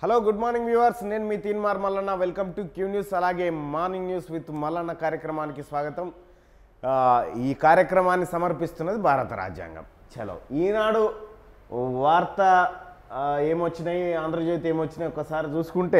Hello good morning viewers నేను మీ Teenmaar Mallanna welcome to Q news అలాగే మార్నింగ్ న్యూస్ విత్ మల్లన్న కార్యక్రమానికి స్వాగతం ఆ, ఈ కార్యక్రమాన్ని సమర్పిస్తున్నది భారత రాజ్యాంగం చలో ఈనాడు వార్త ఆ, ఏమొచ్చినాయి ఆంధ్రజ్యోతి ఏమొచ్చినాయి ఒకసారి చూసుకుంటే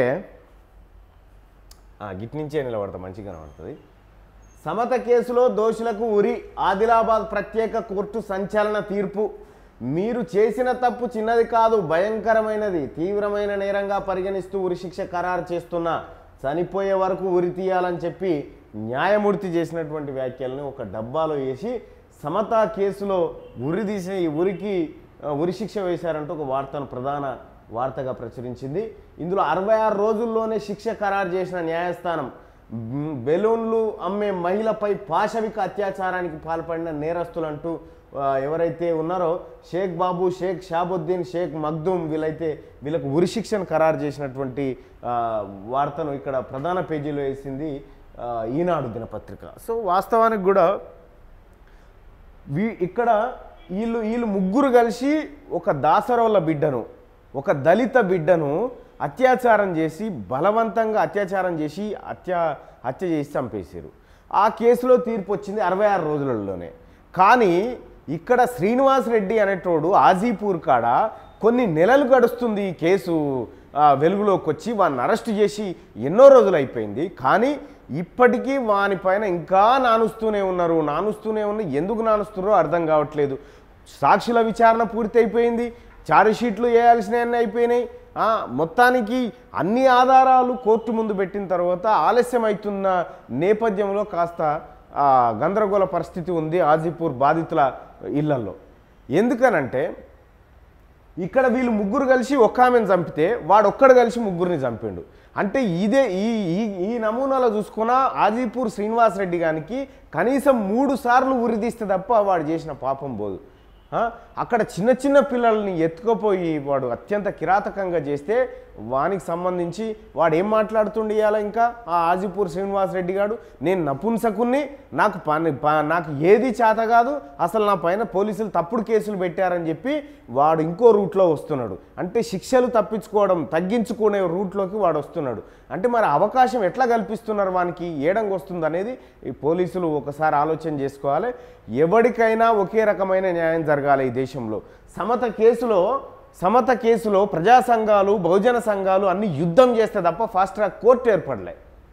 ఆ, గిట్ నుంచే నిలబడతా మంచిగా కనబడుతుంది సమత కేసులో దోషులకు ఉరి ఆదిలాబాద్ ప్రత్యేక కోర్టు సంచలన తీర్పు మీరు చేసిన తప్పు చిన్నది కాదు భయంకరమైనది తీవ్రమైన నేరంగా పరిగణిస్తూ ఉరిశిక్ష ఖరారు చేస్తున్న చనిపోయే వరకు ఉరి తీయాలని చెప్పి న్యాయమూర్తి చేసినటువంటి వ్యాఖ్యల్ని ఒక డబ్బాలో వేసి సమత కేసులో ఉరి తీసి ఉరికి ఆ, ఉరిశిక్ష వేశారంటూ ఒక వార్తను ప్రధాన వార్తగా ప్రచురించింది ఇందులో అరవై ఆరు రోజుల్లోనే శిక్ష ఖరారు చేసిన న్యాయస్థానం మ్, బెలూన్లు అమ్మే మహిళపై పాశవిక అత్యాచారానికి పాల్పడిన నేరస్తులంటూ ఆ, ఎవరైతే ఉన్నారో షేక్ బాబు షేక్ షాబుద్దీన్ షేక్ మగ్దూమ్ వీళ్ళైతే వీళ్ళకు ఉరిశిక్షను ఖరారు చేసినటువంటి ఆ, వార్తను ఇక్కడ ప్రధాన పేజీలో వేసింది ఆ, ఈనాడు దినపత్రిక సో వాస్తవానికి కూడా వీ ఇక్కడ వీళ్ళు వీళ్ళు ముగ్గురు కలిసి ఒక దాసరోళ్ళ బిడ్డను ఒక దళిత బిడ్డను అత్యాచారం చేసి బలవంతంగా అత్యాచారం చేసి హత్య హత్య చేసి చంపేశారు ఆ కేసులో తీర్పు వచ్చింది అరవై ఆరు రోజులలోనే కానీ ఇక్కడ శ్రీనివాస్ రెడ్డి అనేటోడు ఆజీపూర్ కాడ కొన్ని నెలలు గడుస్తుంది ఈ కేసు ఆ, వెలుగులోకి వచ్చి వాడిని అరెస్ట్ చేసి ఎన్నో రోజులు అయిపోయింది కానీ ఇప్పటికీ వానిపైన ఇంకా నానుస్తూనే ఉన్నారు నానుస్తూనే ఉన్నారు ఎందుకు నానుస్తున్నారో అర్థం కావట్లేదు సాక్షుల విచారణ పూర్తి అయిపోయింది ఛార్జ్ షీట్లు వేయాల్సినవన్నీ అయిపోయినాయి ఆ, మొత్తానికి అన్ని ఆధారాలు కోర్టు ముందు పెట్టిన తర్వాత ఆలస్యం అవుతున్న నేపథ్యంలో కాస్త ఆ, గందరగోళ పరిస్థితి ఉంది ఆజీపూర్ బాధితుల ఇళ్లలో ఎందుకనంటే ఇక్కడ వీళ్ళు ముగ్గురు కలిసి ఒక్క ఆమెను చంపితే వాడు ఒక్కడు కలిసి ముగ్గురిని చంపిండు అంటే ఇదే ఈ ఈ ఈ నమూనాలో చూసుకున్న ఆజీపూర్ శ్రీనివాస్ రెడ్డి గారికి కనీసం మూడు సార్లు ఉరిదీస్తే తప్ప వాడు చేసిన పాపం పోదు ఆ? అక్కడ చిన్న చిన్న పిల్లల్ని ఎత్తుకుపోయి వాడు అత్యంత కిరాతకంగా చేస్తే వానికి సంబంధించి వాడు ఏం మాట్లాడుతుండే ఇవాళ ఇంకా ఆ ఆజిపూర్ శ్రీనివాస్ రెడ్డి గారు నేను నపుంసకుణ్ణి నాకు పని ప- నాకు ఏది చేత కాదు అసలు నా పైన పోలీసులు తప్పుడు కేసులు పెట్టారని చెప్పి వాడు ఇంకో రూట్లో వస్తున్నాడు అంటే శిక్షలు తప్పించుకోవడం తగ్గించుకునే రూట్లోకి వాడు వస్తున్నాడు అంటే మరి అవకాశం ఎట్లా కల్పిస్తున్నారు వానికి ఏడంగా వస్తుంది అనేది ఈ పోలీసులు ఒకసారి ఆలోచన చేసుకోవాలి ఎవరికైనా ఒకే రకమైన న్యాయం జరగాలి ఈ దేశంలో సమత కేసులో సమత కేసులో ప్రజా సంఘాలు బహుజన సంఘాలు అన్ని యుద్ధం చేస్తే తప్ప ఫాస్ట్ ట్రాక్ కోర్టు ఏర్పడలే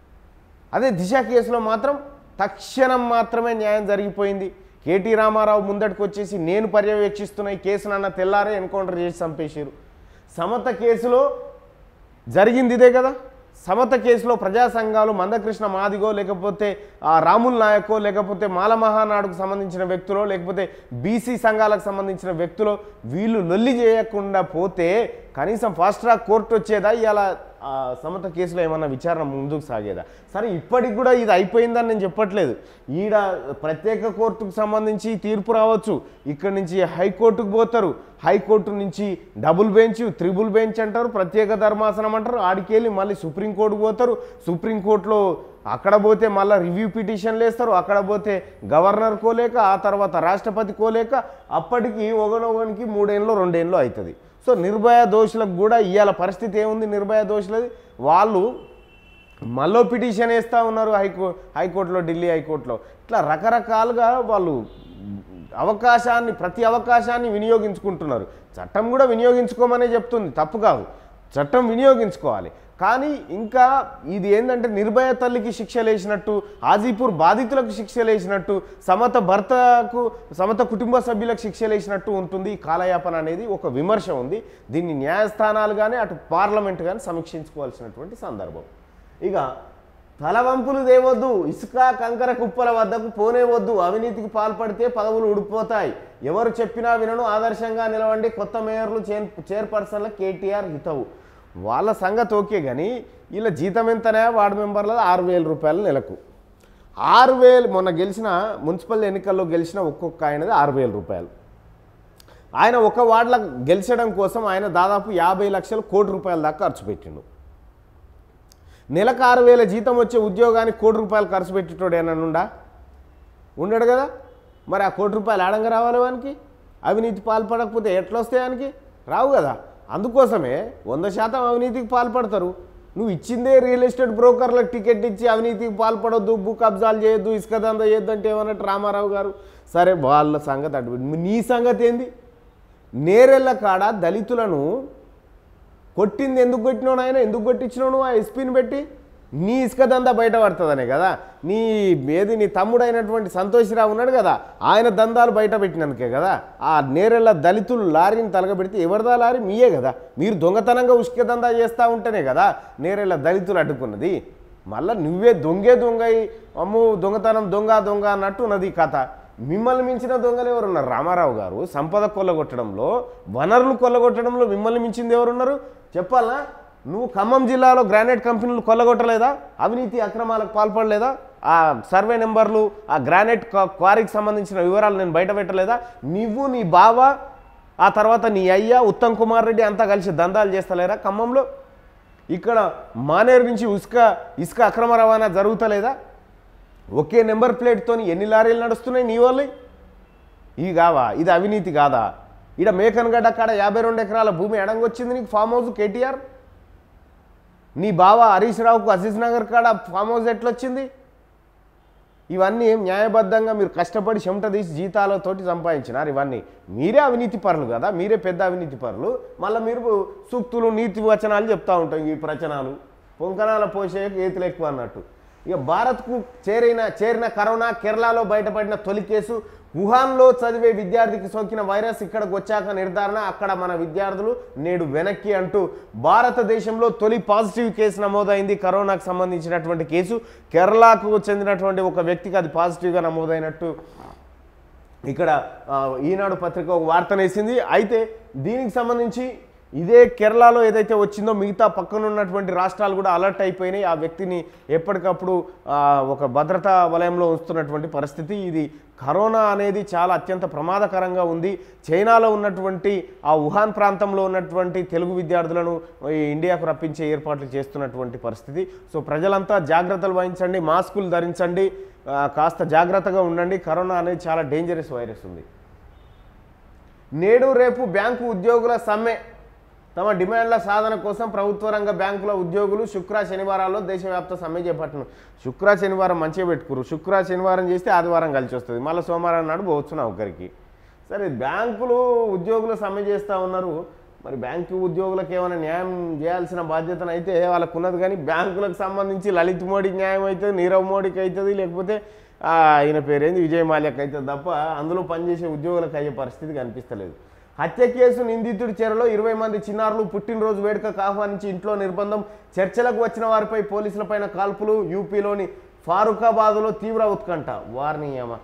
అదే దిశ కేసులో మాత్రం తక్షణం మాత్రమే న్యాయం జరిగిపోయింది కేటీ రామారావు ముందటికి వచ్చేసి నేను పర్యవేక్షిస్తున్న ఈ కేసునన్న తెల్లారే ఎన్కౌంటర్ చేసి చంపేశారు సమత కేసులో జరిగింది ఇదే కదా సమత కేసులో ప్రజా సంఘాలు మందకృష్ణ మాదిగో లేకపోతే ఆ, రాముల్ నాయకో లేకపోతే మాల మహానాడుకు సంబంధించిన వ్యక్తులో లేకపోతే బీసీ సంఘాలకు సంబంధించిన వ్యక్తులో వీళ్ళు లొల్లి చేయకుండా పోతే కనీసం ఫాస్ట్ ట్రాక్ కోర్టు వచ్చేదా ఇలా సమత కేసులో ఏమన్నా విచారణ ముందుకు సాగేదా సరే ఇప్పటికి కూడా ఇది అయిపోయిందని నేను చెప్పట్లేదు ఈడ ప్రత్యేక కోర్టుకు సంబంధించి తీర్పు రావచ్చు ఇక్కడి నుంచి హైకోర్టుకు పోతారు హైకోర్టు నుంచి డబుల్ బెంచ్ త్రిబుల్ బెంచ్ అంటారు ప్రత్యేక ధర్మాసనం అంటారు ఆడికెళ్ళి మళ్ళీ సుప్రీంకోర్టుకు పోతారు సుప్రీంకోర్టులో అక్కడ పోతే మళ్ళీ రివ్యూ పిటిషన్లు వేస్తారు అక్కడ పోతే గవర్నర్ కోలేక ఆ తర్వాత రాష్ట్రపతి కోలేక అప్పటికి ఒకనొకనికి మూడేళ్ళు రెండేళ్ళు అవుతుంది సో నిర్భయ దోషులకు కూడా ఇవాళ పరిస్థితి ఏముంది నిర్భయ దోషులది వాళ్ళు మళ్ళీ పిటిషన్ వేస్తూ ఉన్నారు హైకో హైకోర్టులో ఢిల్లీ హైకోర్టులో ఇట్లా రకరకాలుగా వాళ్ళు అవకాశాన్ని ప్రతి అవకాశాన్ని వినియోగించుకుంటున్నారు చట్టం కూడా వినియోగించుకోమనే చెప్తుంది తప్పు కాదు చట్టం వినియోగించుకోవాలి కానీ ఇంకా ఇది ఏంటంటే నిర్భయ తల్లికి శిక్షలు వేసినట్టు ఆజీపూర్ బాధితులకు శిక్షలు వేసినట్టు సమత భర్తకు సమత కుటుంబ సభ్యులకు శిక్షలు వేసినట్టు ఉంటుంది ఈ కాలయాపన అనేది ఒక విమర్శ ఉంది దీన్ని న్యాయస్థానాలు కానీ అటు పార్లమెంట్ కానీ సమీక్షించుకోవాల్సినటువంటి సందర్భం ఇక తలవంపులు దేవద్దు ఇసుక కంకర కుప్పల వద్దకు పోనేవద్దు అవినీతికి పాల్పడితే పదవులు ఉడిపోతాయి ఎవరు చెప్పినా వినను ఆదర్శంగా నిలవండి కొత్త మేయర్లు చైర్ చైర్పర్సన్ల కేటీఆర్ హితవు వాళ్ళ సంగతి ఓకే కానీ వీళ్ళ జీతం ఎంతనే వార్డు మెంబర్ల ఆరు వేల రూపాయలు నెలకు ఆరు వేలు మొన్న గెలిచిన మున్సిపల్ ఎన్నికల్లో గెలిచిన ఒక్కొక్క ఆయనది ఆరు వేల రూపాయలు ఆయన ఒక వార్డుల గెలిచడం కోసం ఆయన దాదాపు యాభై లక్షలు కోటి రూపాయల దాకా ఖర్చు పెట్టిండు నెలకు ఆరు వేల జీతం వచ్చే ఉద్యోగానికి కోటి రూపాయలు ఖర్చు పెట్టేటోడు ఏమన్నా ఉండా ఉండడు కదా మరి ఆ కోటి రూపాయలు ఆడంగా రావాలి వానికి అవినీతి పాల్పడకపోతే ఎట్లా వస్తాయి ఆయనకి రావు కదా అందుకోసమే వంద శాతం అవినీతికి పాల్పడతారు నువ్వు ఇచ్చిందే రియల్ ఎస్టేట్ బ్రోకర్లకు టికెట్ ఇచ్చి అవినీతికి పాల్పడొద్దు భూ కబ్జాలు చేయొద్దు ఇసుక దందా చేయొద్దు అంటే ఏమన్నట్టు రామారావు గారు సరే వాళ్ళ సంగతి అటు పెట్టు. నీ సంగతి ఏంది నేరెళ్ళ కాడ దళితులను కొట్టింది ఎందుకు కొట్టినావు ఆయన ఎందుకు కొట్టించినావు నువ్వు ఆ ఎస్పీని పెట్టి నీ ఇసుక దందా బయట పడుతుందనే కదా నీ ఏది నీ తమ్ముడు అయినటువంటి సంతోషరావు ఉన్నాడు కదా ఆయన దందాలు బయట పెట్టినందుకే కదా ఆ నేరెళ్ళ దళితులు లారీని తలగబెడితే ఎవరిదా లారీ మీయే కదా మీరు దొంగతనంగా ఉసుక దందా చేస్తూ ఉంటేనే కదా నేరెళ్ళ దళితులు అడ్డుకున్నది మళ్ళీ నువ్వే దొంగే దొంగ అయి, అమ్ము దొంగతనం దొంగ దొంగ అన్నట్టు ఉన్నది ఈ కథ మిమ్మల్ని మించిన దొంగలు ఎవరున్నారు రామారావు గారు సంపద కొల్లగొట్టడంలో వనరులు కొల్లగొట్టడంలో మిమ్మల్ని మించింది ఎవరున్నారు చెప్పాలా నువ్వు ఖమ్మం జిల్లాలో గ్రానైట్ కంపెనీలు కొల్లగొట్టలేదా అవినీతి అక్రమాలకు పాల్పడలేదా ఆ సర్వే నెంబర్లు ఆ గ్రానైట్ క్వా- క్వారీకి సంబంధించిన వివరాలు నేను బయట పెట్టలేదా నువ్వు నీ బావ ఆ తర్వాత నీ అయ్య ఉత్తమ్ కుమార్ రెడ్డి అంతా కలిసి దందాలు చేస్తలేరా ఖమ్మంలో ఇక్కడ మానేరు నుంచి ఇసుక ఇసుక అక్రమ రవాణా జరుగుతలేదా ఒకే నెంబర్ ప్లేట్తోని ఎన్ని లారీలు నడుస్తున్నాయి నీ వాళ్ళు ఇవి కావా ఇది అవినీతి కాదా ఈడ మేకన్గడ్డ కాడ యాభై రెండు ఎకరాల భూమి ఎడంగొచ్చింది నీకు ఫామ్ హౌస్ కేటీఆర్ నీ బావ హరీష్ రావుకు అజీజ్ నగర్ కాడ ఫామ్ హౌస్ ఎట్లొచ్చింది ఇవన్నీ న్యాయబద్ధంగా మీరు కష్టపడి చెమట తీసి జీతాలతోటి సంపాదించినారు ఇవన్నీ మీరే అవినీతి పరులు కదా మీరే పెద్ద అవినీతి పరులు మళ్ళీ మీరు సూక్తులు నీతి వచనాలు చెప్తా ఉంటాం ఈ ప్రచనాలు పొంకనాల పోసే ఏతులు ఎక్కువ అన్నట్టు ఇక భారత్కు చేరిన చేరిన కరోనా కేరళలో బయటపడిన తొలి కేసు వుహాన్లో చదివే విద్యార్థికి సోకిన వైరస్ ఇక్కడికి వచ్చాక నిర్ధారణ అక్కడ మన విద్యార్థులు నేడు వెనక్కి అంటూ భారతదేశంలో తొలి పాజిటివ్ కేసు నమోదైంది కరోనాకు సంబంధించినటువంటి కేసు కేరళకు చెందినటువంటి ఒక వ్యక్తికి అది పాజిటివ్గా నమోదైనట్టు ఇక్కడ ఆ, ఈనాడు పత్రిక ఒక వార్తనేసింది అయితే దీనికి సంబంధించి ఇదే కేరళలో ఏదైతే వచ్చిందో మిగతా పక్కన ఉన్నటువంటి రాష్ట్రాలు కూడా అలర్ట్ అయిపోయినాయి ఆ వ్యక్తిని ఎప్పటికప్పుడు ఆ, ఒక భద్రతా వలయంలో ఉంచుతున్నటువంటి పరిస్థితి ఇది కరోనా అనేది చాలా అత్యంత ప్రమాదకరంగా ఉంది చైనాలో ఉన్నటువంటి ఆ వుహాన్ ప్రాంతంలో ఉన్నటువంటి తెలుగు విద్యార్థులను ఈ ఇండియాకు రప్పించే ఏర్పాట్లు చేస్తున్నటువంటి పరిస్థితి సో ప్రజలంతా జాగ్రత్తలు వహించండి మాస్కులు ధరించండి ఆ, కాస్త జాగ్రత్తగా ఉండండి కరోనా అనేది చాలా డేంజరస్ వైరస్ ఉంది నేడు రేపు బ్యాంకు ఉద్యోగుల సమ్మె తమ డిమాండ్ల సాధన కోసం ప్రభుత్వ రంగ బ్యాంకుల ఉద్యోగులు శుక్ర శనివారాల్లో దేశవ్యాప్త సమ్మె చేపట్టను శుక్ర శనివారం మంచిగా పెట్టుకురు శుక్ర శనివారం చేస్తే ఆదివారం కలిసి వస్తుంది మళ్ళీ సోమవారం నాడు పోవచ్చు ఒకరికి సరే బ్యాంకులు ఉద్యోగులు సమ్మె చేస్తూ ఉన్నారు మరి బ్యాంకు ఉద్యోగులకు ఏమైనా న్యాయం చేయాల్సిన బాధ్యతను అయితే వాళ్ళకు ఉన్నది కానీ బ్యాంకులకు సంబంధించి లలిత్ మోడీకి న్యాయం అవుతుంది నీరవ్ మోడీకి అవుతుంది లేకపోతే ఆ, ఆయన పేరేంది విజయ్ మాల్యాకి అవుతుంది తప్ప అందులో పనిచేసే ఉద్యోగులకు అయ్యే పరిస్థితి కనిపిస్తలేదు హత్య కేసు నిందితుడి చెరలో ఇరవై మంది చిన్నారులు పుట్టినరోజు వేడుకకు ఆహ్వానించి ఇంట్లో నిర్బంధం చర్చలకు వచ్చిన వారిపై పోలీసులపైన కాల్పులు యూపీలోని ఫారూఖాబాద్లో తీవ్ర ఉత్కంఠ వారిని ఏమ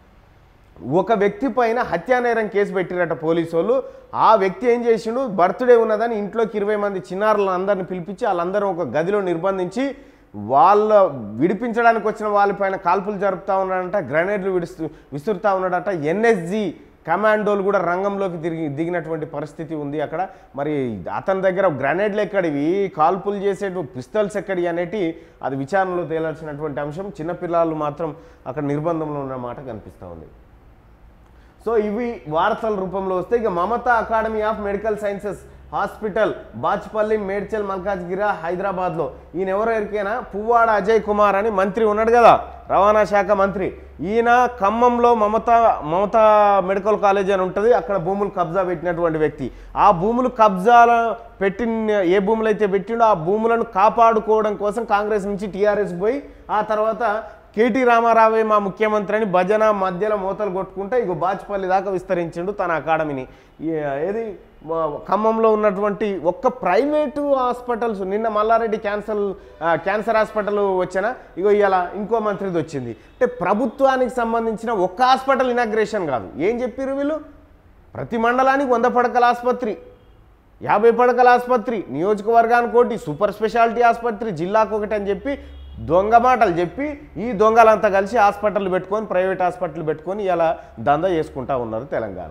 ఒక వ్యక్తి పైన హత్యానేరం కేసు పెట్టిరట పోలీసు వాళ్ళు ఆ వ్యక్తి ఏం చేసిండు బర్త్డే ఉన్నదని ఇంట్లోకి ఇరవై మంది చిన్నారులను అందరిని పిలిపించి వాళ్ళందరూ ఒక గదిలో నిర్బంధించి వాళ్ళ విడిపించడానికి వచ్చిన వాళ్ళపైన కాల్పులు జరుపుతా ఉన్నాడంట గ్రనేడ్లు విడుస్తూ విసురుతా ఉన్నాడట ఎన్ఎస్జి కమాండోలు కూడా రంగంలోకి తిరిగి దిగినటువంటి పరిస్థితి ఉంది అక్కడ మరి అతని దగ్గర గ్రనేడ్లు ఎక్కడివి కాల్పులు చేసే పిస్తల్స్ ఎక్కడి అనేటి అది విచారణలో తేలాల్సినటువంటి అంశం చిన్నపిల్లలు మాత్రం అక్కడ నిర్బంధంలో ఉన్న మాట కనిపిస్తూ ఉంది సో ఇవి వార్తల రూపంలో వస్తే ఇక Mamata academy of medical sciences hospital Bachupally Medchal Malkajgiri హైదరాబాద్లో ఈయన ఎవరు ఎరికైనా పువ్వాడ అజయ్ కుమార్ అని మంత్రి ఉన్నాడు కదా రవాణా శాఖ మంత్రి ఈయన ఖమ్మంలో మమతా మమతా మెడికల్ కాలేజ్ అని ఉంటుంది అక్కడ భూములు కబ్జా పెట్టినటువంటి వ్యక్తి ఆ భూములు కబ్జాల పెట్టిన ఏ భూములు అయితే పెట్టిండో ఆ భూములను కాపాడుకోవడం కోసం కాంగ్రెస్ నుంచి టీఆర్ఎస్ పోయి ఆ తర్వాత కేటీ రామారావే మా ముఖ్యమంత్రి అని భజన మధ్యలో మూతలు కొట్టుకుంటే ఇక బాచ్పల్లి దాకా విస్తరించిండు తన అకాడమీని ఈ- ఏది మా ఖమ్మంలో ఉన్నటువంటి ఒక్క ప్రైవేటు హాస్పిటల్స్ నిన్న మల్లారెడ్డి క్యాన్సర్ ఆ, క్యాన్సర్ హాస్పిటల్ వచ్చిన ఇగో ఇవాళ ఇంకో మంత్రిది వచ్చింది అంటే ప్రభుత్వానికి సంబంధించిన ఒక్క హాస్పిటల్ ఇనాగ్రేషన్ కాదు ఏం చెప్పారు వీళ్ళు ప్రతి మండలానికి వంద పడకల ఆసుపత్రి యాభై పడకల ఆసుపత్రి నియోజకవర్గానికి ఒకటి సూపర్ స్పెషాలిటీ ఆసుపత్రి జిల్లాకు ఒకటి అని చెప్పి దొంగ మాటలు చెప్పి ఈ దొంగలంతా కలిసి హాస్పిటల్ పెట్టుకొని ప్రైవేట్ హాస్పిటల్ పెట్టుకొని ఇలా దందా చేసుకుంటా ఉన్నారు తెలంగాణ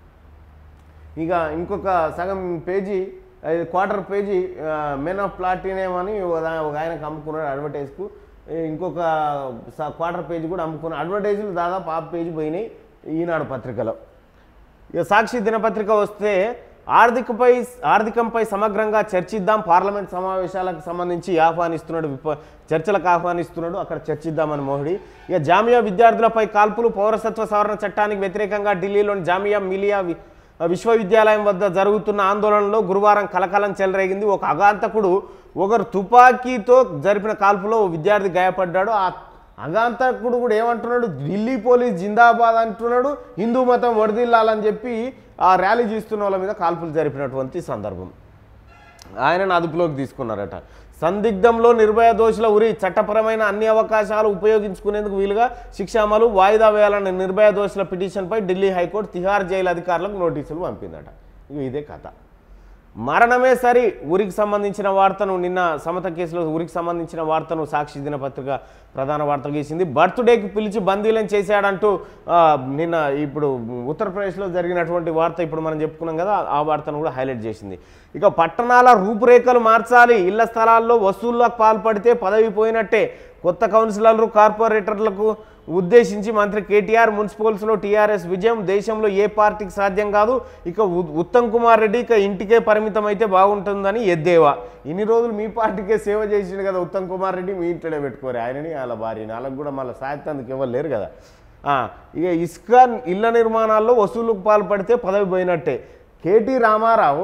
ఇక ఇంకొక సగం పేజీ అది quarter page men of platinum అని ఒక దా- ఒక ఆయనకు అమ్ముకున్నాడు అడ్వర్టైజ్కు ఇంకొక స- క్వార్టర్ పేజీ కూడా అమ్ముకున్నాడు అడ్వర్టైజులు దాదాపు హాఫ్ పేజీ పోయినాయి ఈనాడు పత్రికలో ఇక సాక్షి దినపత్రిక వస్తే ఆర్థికపై ఆర్థికంపై సమగ్రంగా చర్చిద్దాం పార్లమెంట్ సమావేశాలకు సంబంధించి ఆహ్వానిస్తున్నాడు విప చర్చలకు ఆహ్వానిస్తున్నాడు అక్కడ చర్చిద్దామని మోహడి ఇక జామియా విద్యార్థులపై కాల్పులు పౌరసత్వ సవరణ చట్టానికి వ్యతిరేకంగా ఢిల్లీలోని జామియా మిలియా వి- విశ్వవిద్యాలయం వద్ద జరుగుతున్న ఆందోళనలో గురువారం కలకలం చెలరేగింది ఒక అగాంతకుడు ఒకరు తుపాకీతో జరిపిన కాల్పులో ఓ విద్యార్థి గాయపడ్డాడు ఆ అగాంతకుడు కూడా ఏమంటున్నాడు ఢిల్లీ పోలీస్ జిందాబాద్ అంటున్నాడు హిందూ మతం వడిదిల్లాలని చెప్పి ఆ ర్యాలీ చేస్తున్న వాళ్ళ మీద కాల్పులు జరిపినటువంటి సందర్భం ఆయనను అదుపులోకి తీసుకున్నారట సందిగ్ధంలో నిర్భయ దోషుల ఉరి చట్టపరమైన అన్ని అవకాశాలు ఉపయోగించుకునేందుకు వీలుగా శిక్ష అమలు వాయిదా వేయాలన్న నిర్భయ దోషుల పిటిషన్పై ఢిల్లీ హైకోర్టు తిహార్ జైలు అధికారులకు నోటీసులు పంపిందట ఇక ఇదే కథ మరణమే సరి ఊరికి సంబంధించిన వార్తను నిన్న సమత కేసులో ఊరికి సంబంధించిన వార్తను సాక్షి దినపత్రిక ప్రధాన వార్త గీసింది బర్త్డేకి పిలిచి బందీలను చేశాడంటూ ఆ, నిన్న ఇప్పుడు ఉత్తరప్రదేశ్లో జరిగినటువంటి వార్త ఇప్పుడు మనం చెప్పుకున్నాం కదా ఆ వార్తను కూడా హైలైట్ చేసింది ఇక పట్టణాల రూపురేఖలు మార్చాలి ఇళ్ల స్థలాల్లో వసూళ్లకు పాల్పడితే పదవి పోయినట్టే కొత్త కౌన్సిలర్లు కార్పొరేటర్లకు ఉద్దేశించి మంత్రి కేటీఆర్ మున్సిపల్స్లో టీఆర్ఎస్ విజయం దేశంలో ఏ పార్టీకి సాధ్యం కాదు ఇక ఉ- ఉత్తమ్ కుమార్ రెడ్డి ఇక ఇంటికే పరిమితం అయితే బాగుంటుందని ఎద్దేవా ఇన్ని రోజులు మీ పార్టీకే సేవ చేసిండు కదా ఉత్తమ్ కుమార్ రెడ్డి మీ ఇంట్లోనే పెట్టుకోరు ఆయనని వాళ్ళ భార్యని వాళ్ళకి కూడా మళ్ళీ సాయంత్రానికి ఎవరు లేరు కదా ఆ, ఇక ఇసుక ఇళ్ల నిర్మాణాల్లో వసూలుకు పాల్పడితే పదవి పోయినట్టే కేటీ రామారావు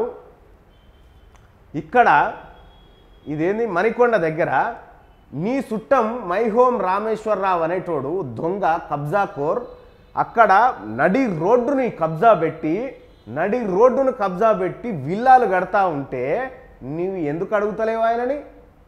ఇక్కడ ఇదేంది మణికొండ దగ్గర నీ చుట్టం మై హోమ్ రామేశ్వరరావు అనేటోడు దొంగ కబ్జా కోర్ అక్కడ నడి రోడ్డుని కబ్జా పెట్టి నడి రోడ్డును కబ్జా పెట్టి విల్లాలు కడతా ఉంటే నీవు ఎందుకు అడుగుతలేవు ఆయనని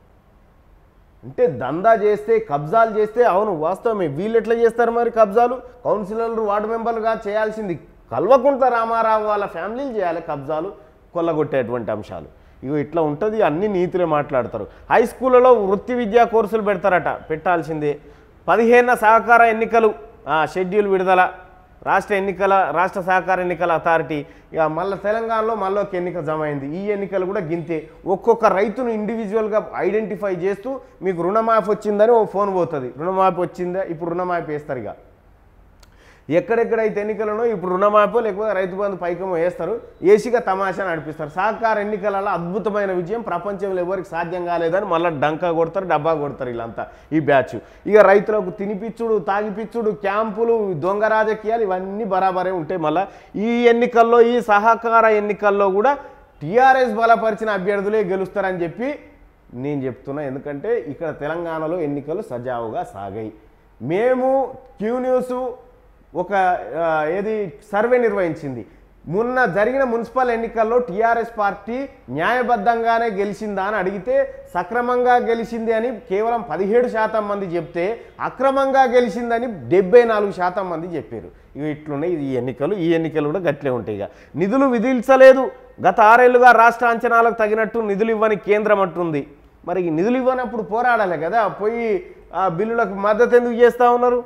అంటే దందా చేస్తే కబ్జాలు చేస్తే అవును వాస్తవమే వీళ్ళు ఎట్లా చేస్తారు మరి కబ్జాలు కౌన్సిలర్లు వార్డు మెంబర్లుగా చేయాల్సింది కల్వకుంట్ల రామారావు వాళ్ళ ఫ్యామిలీలు చేయాలి కబ్జాలు కొల్లగొట్టేటువంటి అంశాలు ఇగో ఇట్లా ఉంటుంది అన్ని నీతులే మాట్లాడతారు హై స్కూళ్ళలో వృత్తి విద్యా కోర్సులు పెడతారట పెట్టాల్సిందే పదిహేన సహకార ఎన్నికలు ఆ, షెడ్యూల్ విడుదల రాష్ట్ర ఎన్నికల రాష్ట్ర సహకార ఎన్నికల అథారిటీ ఇక మళ్ళీ తెలంగాణలో మళ్ళీ ఒక ఎన్నిక జమ అయింది ఈ ఎన్నికలు కూడా గింతే ఒక్కొక్క రైతును ఇండివిజువల్గా ఐడెంటిఫై చేస్తూ మీకు రుణమాఫీ వచ్చిందని ఓ ఫోన్ పోతుంది రుణమాఫీ వచ్చిందా ఇప్పుడు రుణమాఫీ వేస్తారు ఇక ఎక్కడెక్కడైతే ఎన్నికలను ఇప్పుడు రుణమాఫీ లేకపోతే రైతు బంధు పైకమో వేస్తారు ఏసీగా తమాషా నడిపిస్తారు సహకార ఎన్నికలలో అద్భుతమైన విజయం ప్రపంచంలో ఎవరికి సాధ్యం కాలేదని మళ్ళీ డంకా కొడతారు డబ్బా కొడతారు వీళ్ళంతా ఈ బ్యాచ్ ఇక రైతులకు తినిపిచ్చుడు తాగిపిచ్చుడు క్యాంపులు దొంగ రాజకీయాలు ఇవన్నీ బరాబరే ఉంటాయి మళ్ళీ ఈ ఎన్నికల్లో ఈ సహకార ఎన్నికల్లో కూడా టీఆర్ఎస్ బలపరిచిన అభ్యర్థులే గెలుస్తారని చెప్పి నేను చెప్తున్నా ఎందుకంటే ఇక్కడ తెలంగాణలో ఎన్నికలు సజావుగా సాగాయి మేము క్యూ న్యూస్ ఒక ఆ, ఏది సర్వే నిర్వహించింది మొన్న జరిగిన మున్సిపల్ ఎన్నికల్లో టీఆర్ఎస్ పార్టీ న్యాయబద్ధంగానే గెలిచిందా అని అడిగితే సక్రమంగా గెలిచింది అని కేవలం పదిహేడు శాతం మంది చెప్తే అక్రమంగా గెలిచిందని డెబ్బై నాలుగు శాతం మంది చెప్పారు ఇవి ఇట్లున్నాయి ఇది ఈ ఎన్నికలు ఈ ఎన్నికలు కూడా గట్లే ఉంటాయి ఇక నిధులు విధించలేదు గత ఆరేళ్లుగా రాష్ట్ర అంచనాలకు తగినట్టు నిధులు ఇవ్వని కేంద్రం అంటుంది మరి ఈ నిధులు ఇవ్వనప్పుడు పోరాడాలి కదా పోయి ఆ బిల్లులకు మద్దతు ఎందుకు చేస్తూ ఉన్నారు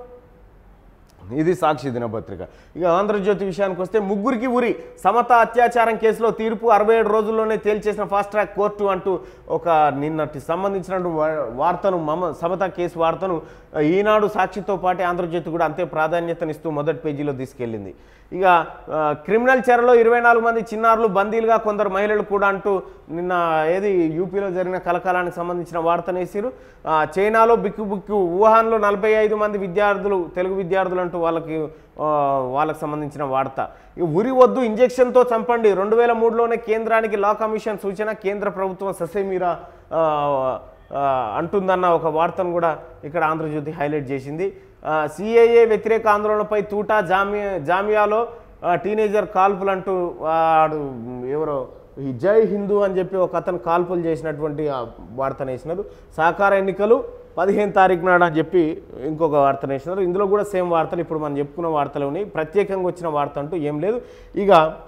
ఇది సాక్షి దినపత్రిక ఇక ఆంధ్రజ్యోతి విషయానికి వస్తే ముగ్గురికి ఉరి సమత అత్యాచారం కేసులో తీర్పు అరవై ఏడు రోజుల్లోనే తేల్చేసిన ఫాస్ట్ ట్రాక్ కోర్టు అంటూ ఒక నిన్నటి సంబంధించిన వార్తను మమ సమత కేసు వార్తను ఈనాడు సాక్షితో పాటు ఆంధ్రజ్యోతి కూడా అంతే ప్రాధాన్యతనిస్తూ మొదటి పేజీలో తీసుకెళ్ళింది ఇక ఆ, క్రిమినల్ చెరలో ఇరవై నాలుగు మంది చిన్నారులు బందీలుగా కొందరు మహిళలు కూడా అంటూ నిన్న ఏది యూపీలో జరిగిన కలకాలానికి సంబంధించిన వార్తనేసిరు ఆ, చైనాలో బిక్కు బిక్కు వుహాన్లో నలభై ఐదు మంది విద్యార్థులు తెలుగు విద్యార్థులు అంటూ వాళ్ళకి ఆ, వాళ్ళకి సంబంధించిన వార్త ఇక ఉరి వద్దు ఇంజెక్షన్తో చంపండి రెండు వేల మూడులోనే కేంద్రానికి లా కమిషన్ సూచన కేంద్ర ప్రభుత్వం ససేమీరా ఆ, ఆ, అంటుందన్న ఒక వార్తను కూడా ఇక్కడ ఆంధ్రజ్యోతి హైలైట్ చేసింది సిఏఏ వ్యతిరేక ఆందోళనపై తూటా జామియా జామియాలో ఆ, టీనేజర్ కాల్పులు అంటూ వాడు ఎవరో ఈ జై హిందూ అని చెప్పి ఒక అతను కాల్పులు చేసినటువంటి ఆ వార్తను వేసినారు సహకార ఎన్నికలు పదిహేను తారీఖు నాడు అని చెప్పి ఇంకొక వార్తను వేసినారు ఇందులో కూడా సేమ్ వార్తలు ఇప్పుడు మనం చెప్పుకున్న వార్తలు ఉన్నాయి ప్రత్యేకంగా వచ్చిన వార్త అంటూ ఏం లేదు ఇక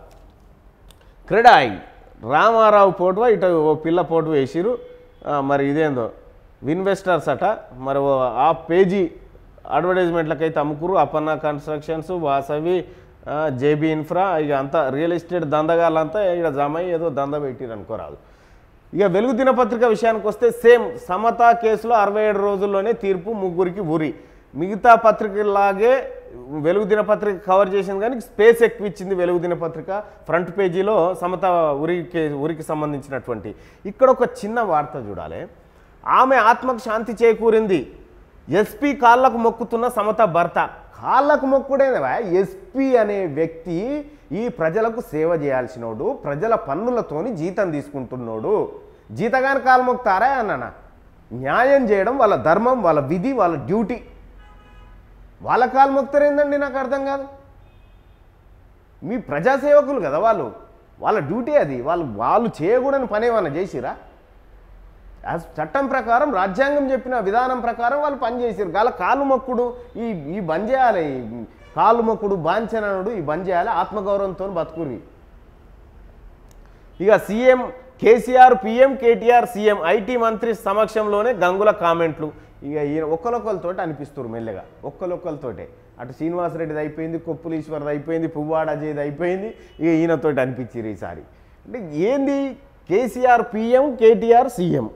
క్రెడాయి రామారావు పోటువా ఇటు ఓ పిల్ల పోటు వేసిరు ఆ, మరి ఇదేందో ఇన్వెస్టర్స్ అట మరి ఓ ఆ పేజీ అడ్వర్టైజ్మెంట్లకైతే అమ్ముకురు అపన్న కన్స్ట్రక్షన్స్ వాసవి ఆ, జేబీ ఇన్ఫ్రా ఇక అంతా రియల్ ఎస్టేట్ దందగాళ్ళంతా ఇక్కడ జమ అయ్యి ఏదో దంద పెట్టిరు అనుకోరాదు ఇక వెలుగు దినపత్రిక విషయానికి వస్తే సేమ్ సమతా కేసులో అరవై ఏడు రోజుల్లోనే తీర్పు ముగ్గురికి ఉరి మిగతా పత్రికలాగే వెలుగు దినపత్రిక కవర్ చేసింది కానీ స్పేస్ ఎక్కువ ఇచ్చింది వెలుగు దినపత్రిక ఫ్రంట్ పేజీలో సమత ఉరికి ఉరికి సంబంధించినటువంటి ఇక్కడ ఒక చిన్న వార్త చూడాలి ఆమె ఆత్మకు శాంతి చేకూరింది ఎస్పీ కాళ్ళకు మొక్కుతున్న సమత భర్త కాళ్ళకు మొక్కుడేనవా ఎస్పీ అనే వ్యక్తి ఈ ప్రజలకు సేవ చేయాల్సినోడు ప్రజల పన్నులతోని జీతం తీసుకుంటున్నోడు జీతగాని కాలు మొక్కుతారా అన్నానా న్యాయం చేయడం వాళ్ళ ధర్మం వాళ్ళ విధి వాళ్ళ డ్యూటీ వాళ్ళ కాలు మొక్తారేందండి నాకు అర్థం కాదు మీ ప్రజాసేవకులు కదా వాళ్ళు వాళ్ళ డ్యూటీ అది వాళ్ళు వాళ్ళు చేయకూడని పని ఏమన్నా చేసిరా యాజ్ చట్టం ప్రకారం రాజ్యాంగం చెప్పిన విధానం ప్రకారం వాళ్ళు పనిచేసారు గల కాలు మొక్కుడు ఈ ఈ బంద్ చేయాలి ఈ కాలు మొక్కుడు బాంఛననుడు ఈ బంద్ చేయాలి ఆత్మగౌరవంతో బతుకురి ఇక CM KCR PM KTR CM IT మంత్రి సమక్షంలోనే గంగుల కామెంట్లు ఇక ఈయన ఒక్కలొక్కలతోటి అనిపిస్తారు మెల్లగా ఒక్కలొక్కలతోటే అటు శ్రీనివాసరెడ్డిది అయిపోయింది కొప్పులు ఈశ్వర్ది అయిపోయింది పువ్వాడ అజయ్ది అయిపోయింది ఇక ఈయనతోటి అనిపించారు ఈసారి అంటే ఏంది కేసీఆర్ పిఎం కేటీఆర్ సీఎం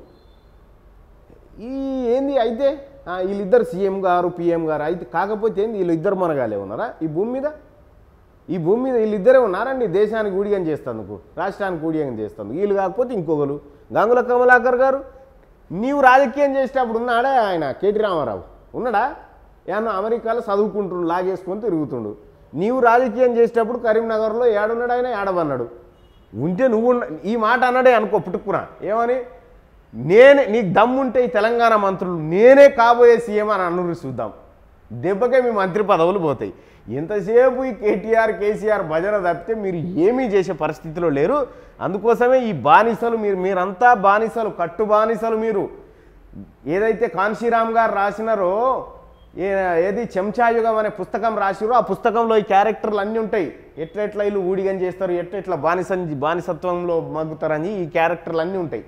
ఈ ఏంది అయితే ఆ, వీళ్ళిద్దరు సీఎం గారు పిఎం గారు అయితే కాకపోతే ఏంది వీళ్ళిద్దరు మనగాలే ఉన్నారా ఈ భూమి మీద ఈ భూమి మీద వీళ్ళిద్దరే ఉన్నారండి దేశానికి ఊడిగం చేస్తందుకు రాష్ట్రానికి ఊడిగం చేస్తుంది వీళ్ళు కాకపోతే ఇంకొకరు గంగుల కమలాకర్ గారు నీవు రాజకీయం చేసేటప్పుడు ఉన్నాడా ఆయన కేటీ రామారావు ఉన్నాడా ఏమన్నా అమెరికాలో చదువుకుంటుండు లాగేసుకొని తిరుగుతుండు నీవు రాజకీయం చేసేటప్పుడు కరీంనగర్లో ఏడున్నాడు ఆయన ఏడవన్నాడు ఉంటే నువ్వు ఉన్న- ఈ మాట అన్నాడే అనుకో పుట్టుకున్నా ఏమని నేనే నీకు దమ్ముంటే ఈ తెలంగాణ మంత్రులు నేనే కాబోయే సీఎం అని అన్నూరు చూద్దాం దెబ్బకే మీ మంత్రి పదవులు పోతాయి ఎంతసేపు ఈ కేటీఆర్ కేసీఆర్ భజన తప్పితే మీరు ఏమీ చేసే పరిస్థితిలో లేరు అందుకోసమే ఈ బానిసలు మీరు మీరంతా బానిసలు కట్టు బానిసలు మీరు ఏదైతే కాన్షీరామ్ గారు రాసినారో ఏ- ఏది చెంచాయుగం అనే పుస్తకం రాసిరో ఆ పుస్తకంలో ఈ క్యారెక్టర్లు అన్నీ ఉంటాయి ఎట్లా ఎట్లా వీళ్ళు ఊడిగం చేస్తారు ఎట్లా ఎట్లా బానిస బానిసత్వంలో మగ్గుతారని ఈ క్యారెక్టర్లు అన్నీ ఉంటాయి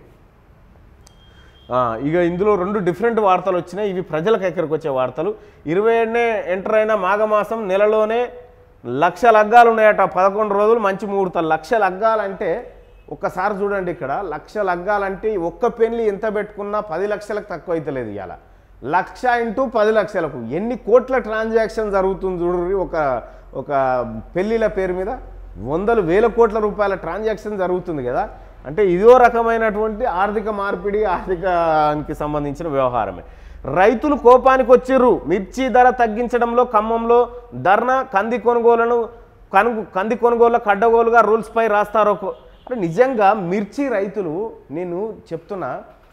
ఆ, ఇక ఇందులో రెండు డిఫరెంట్ వార్తలు వచ్చినాయి ఇవి ప్రజలకు ఎక్కడికి వచ్చే వార్తలు ఇరవై ఏడునే ఎంటర్ అయిన మాఘమాసం నెలలోనే లక్ష లగ్గాలు ఉన్నాయట పదకొండు రోజులు మంచి ముహూర్తాలు లక్ష లగ్గాలంటే ఒక్కసారి చూడండి ఇక్కడ లక్ష లగ్గాలంటే ఒక్క పెళ్లి ఎంత పెట్టుకున్నా పది లక్షలకు తక్కువ అవుతలేదు ఇవాళ లక్ష ఇంటూ పది లక్షలకు ఎన్ని కోట్ల ట్రాన్సాక్షన్ జరుగుతుంది చూడండి ఒక ఒక పెళ్ళిళ్ళ పేరు మీద వందలు వేల కోట్ల రూపాయల ట్రాన్సాక్షన్ జరుగుతుంది కదా అంటే ఇదో రకమైనటువంటి ఆర్థిక మార్పిడి ఆర్థికానికి సంబంధించిన వ్యవహారమే రైతులు కోపానికి వచ్చిర్రు మిర్చి ధర తగ్గించడంలో ఖమ్మంలో ధర్నా కంది కొనుగోలను కను కంది కొనుగోలు కడ్డగోలుగా రూల్స్పై రాస్తారో అంటే నిజంగా మిర్చి రైతులు నేను చెప్తున్నా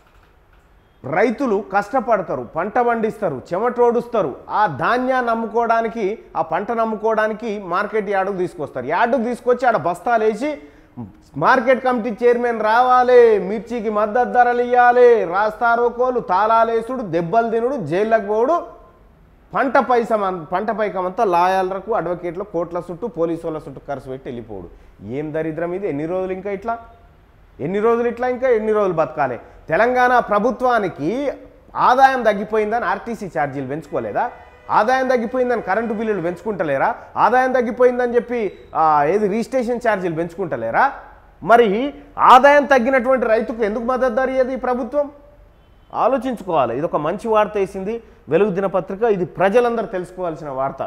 రైతులు కష్టపడతారు పంట పండిస్తారు చెమటోడుస్తారు ఆ ధాన్యాన్ని అమ్ముకోవడానికి ఆ పంట నమ్ముకోవడానికి మార్కెట్ యార్డుకు తీసుకొస్తారు యార్డుకు తీసుకొచ్చి ఆడ బస్తాలు వేసి మార్కెట్ కమిటీ చైర్మన్ రావాలి మిర్చికి మద్దతు ధరలు ఇవ్వాలి రాస్తారోకోలు తాళాలేసుడు దెబ్బలు తినుడు జైళ్ళకు పోడు పంట పైసమ పంట పైకమంతా లాయర్లకు అడ్వకేట్ల కోట్ల చుట్టూ పోలీసు వాళ్ళ చుట్టూ ఖర్చు పెట్టి వెళ్ళిపోడు ఏం దరిద్రం ఇది ఎన్ని రోజులు ఇంకా ఇట్లా ఎన్ని రోజులు ఇట్లా ఇంకా ఎన్ని రోజులు బతకాలి తెలంగాణ ప్రభుత్వానికి ఆదాయం తగ్గిపోయిందని ఆర్టీసీ ఛార్జీలు పెంచుకోలేదా ఆదాయం తగ్గిపోయిందని కరెంటు బిల్లులు పెంచుకుంటలేరా ఆదాయం తగ్గిపోయిందని చెప్పి ఆ, ఏది రిజిస్ట్రేషన్ ఛార్జీలు పెంచుకుంటలేరా మరి ఆదాయం తగ్గినటువంటి రైతుకు ఎందుకు మద్దతు ధర ఇయ్యదు ఈ ప్రభుత్వం ఆలోచించుకోవాలి ఇది ఒక మంచి వార్త వేసింది వెలుగు దినపత్రిక ఇది ప్రజలందరూ తెలుసుకోవాల్సిన వార్త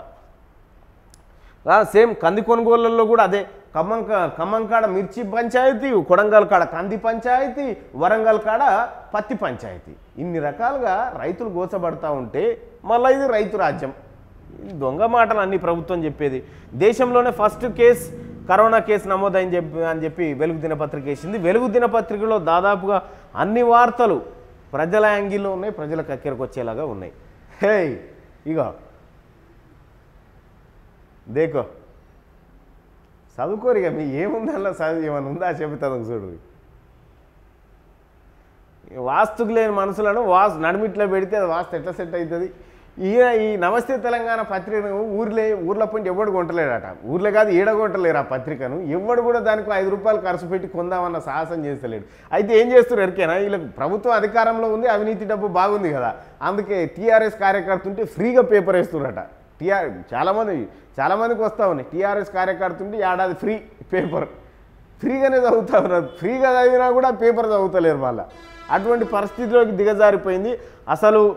ఆ, సేమ్ కంది కొనుగోళ్లలో కూడా అదే ఖమ్మం కా- ఖమ్మం కాడ మిర్చి పంచాయతీ కొడంగల్ కాడ కంది పంచాయతీ వరంగల్ కాడ పత్తి పంచాయతీ ఇన్ని రకాలుగా రైతులు గోచబడతా ఉంటే మళ్ళీ ఇది రైతు రాజ్యం ఇది దొంగ మాటలు అన్ని ప్రభుత్వం చెప్పేది దేశంలోనే ఫస్ట్ కేసు కరోనా కేసు నమోదైంది చెప్పి అని చెప్పి వెలుగు దినపత్రిక వేసింది వెలుగు దినపత్రికలో దాదాపుగా అన్ని వార్తలు ప్రజల యాంగిల్లో ఉన్నాయి ప్రజలకు అక్కడికి వచ్చేలాగా ఉన్నాయి హే ఇగో దేకో చదువుకోరు ఇక మీ ఏముంది అలా చదువు ఏమైనా ఉందా చెబుతాను చూడు వాస్తుకు లేని మనుషులను వాస్తు నడిమిట్లో పెడితే అది వాస్తు ఎట్లా సెట్ అవుతుంది ఈయన ఈ నమస్తే తెలంగాణ పత్రికను ఊర్లే ఊర్లో పోయి ఎవడు కొంటలేడట ఊర్లో కాదు ఈడ కొంటలేరు ఆ పత్రికను ఎవడు కూడా దానికి ఐదు రూపాయలు ఖర్చు పెట్టి కొందామన్న సాహసం చేస్తలేడు అయితే ఏం చేస్తారు ఎరికేనా వీళ్ళకి ప్రభుత్వం అధికారంలో ఉంది అవినీతి డబ్బు బాగుంది కదా అందుకే టీఆర్ఎస్ కార్యకర్త ఉంటే ఫ్రీగా పేపర్ వేస్తున్నారట టీఆర్ చాలామంది చాలామందికి వస్తూ ఉన్నాయి టీఆర్ఎస్ కార్యకర్త ఉంటే ఏడాది ఫ్రీ పేపర్ ఫ్రీగానే చదువుతా ఉన్నారు ఫ్రీగా చదివినా కూడా పేపర్ చదువుతలేరు వాళ్ళ అటువంటి పరిస్థితిలోకి దిగజారిపోయింది అసలు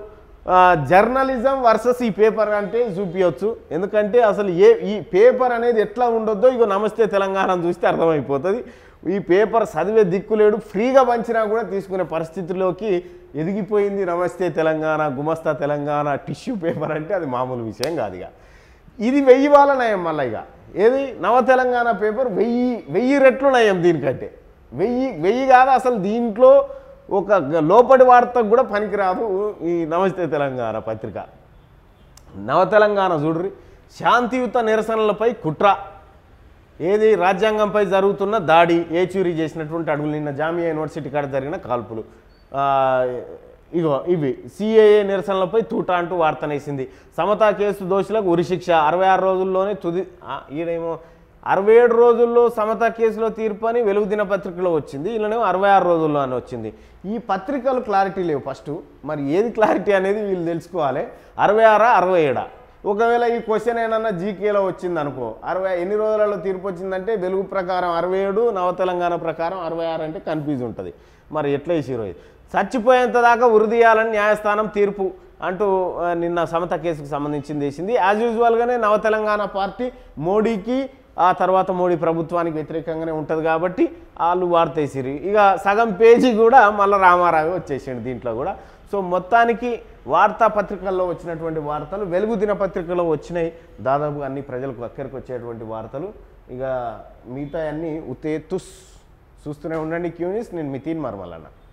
ఆ, జర్నలిజం వర్సెస్ ఈ పేపర్ అంటే చూపించవచ్చు ఎందుకంటే అసలు ఏ ఈ పేపర్ అనేది ఎట్లా ఉండొద్దో ఇగో నమస్తే తెలంగాణ చూస్తే అర్థమైపోతుంది ఈ పేపర్ చదివే దిక్కులేడు ఫ్రీగా పంచినా కూడా తీసుకునే పరిస్థితిలోకి ఎదిగిపోయింది నమస్తే తెలంగాణ గుమస్తా తెలంగాణ టిష్యూ పేపర్ అంటే అది మామూలు విషయం కాదు ఇక ఇది వెయ్యి వాళ్ళ నయం మళ్ళీ ఇక ఏది నవ తెలంగాణ పేపర్ వెయ్యి వెయ్యి రెట్లు నయం దీనికంటే వెయ్యి వెయ్యి కాదు అసలు దీంట్లో ఒక గ- లోపటి వార్తకు కూడా పనికిరాదు ఈ నమస్తే తెలంగాణ పత్రిక నవ తెలంగాణ చూడ్రి శాంతియుత నిరసనలపై కుట్ర ఏది రాజ్యాంగంపై జరుగుతున్న దాడి ఏచూరి చేసినటువంటి అడుగులు నిన్న జామియా యూనివర్సిటీ కాడ జరిగిన కాల్పులు ఆ, ఇగో ఇవి సిఏఏ నిరసనలపై తూట అంటూ వార్తనేసింది సమతా కేసు దోషులకు ఉరిశిక్ష అరవై ఆరు రోజుల్లోనే తుది ఆ, ఈడేమో అరవై ఏడు రోజుల్లో సమతా కేసులో తీర్పు అని వెలుగు దినపత్రికలో వచ్చింది వీళ్ళనేమో అరవై ఆరు రోజుల్లో అని వచ్చింది ఈ పత్రికలు క్లారిటీ లేవు ఫస్ట్ మరి ఏది క్లారిటీ అనేది వీళ్ళు తెలుసుకోవాలి అరవై ఆరా అరవై ఏడా ఒకవేళ ఈ క్వశ్చన్ ఏమన్నా జీకేలో వచ్చింది అనుకో అరవై ఎన్ని రోజులలో తీర్పు వచ్చిందంటే వెలుగు ప్రకారం అరవై ఏడు నవ తెలంగాణ ప్రకారం అరవై ఆరు అంటే కన్ఫ్యూజ్ ఉంటుంది మరి ఎట్లా వేసిరో ఇది చచ్చిపోయేంత దాకా ఉరిదీయాలని న్యాయస్థానం తీర్పు అంటూ ఆ, నిన్న సమత కేసుకు సంబంధించింది వేసింది యాజ్ యూజువల్గానే నవ తెలంగాణ పార్టీ మోడీకి ఆ తర్వాత మోడీ ప్రభుత్వానికి వ్యతిరేకంగానే ఉంటుంది కాబట్టి వాళ్ళు వార్త వేసిరు ఇక సగం పేజీ కూడా మళ్ళీ రామారావు వచ్చేసిండు దీంట్లో కూడా సో మొత్తానికి వార్తాపత్రికల్లో వచ్చినటువంటి వార్తలు వెలుగు దినపత్రికలో వచ్చినాయి దాదాపు అన్ని ప్రజలకు అక్కడికి వచ్చేటువంటి వార్తలు ఇక మిగతా అన్నీ ఉతే తుస్ చూస్తూనే ఉండండి క్యూనిస్ నేను మితీన్ మర్మలన్న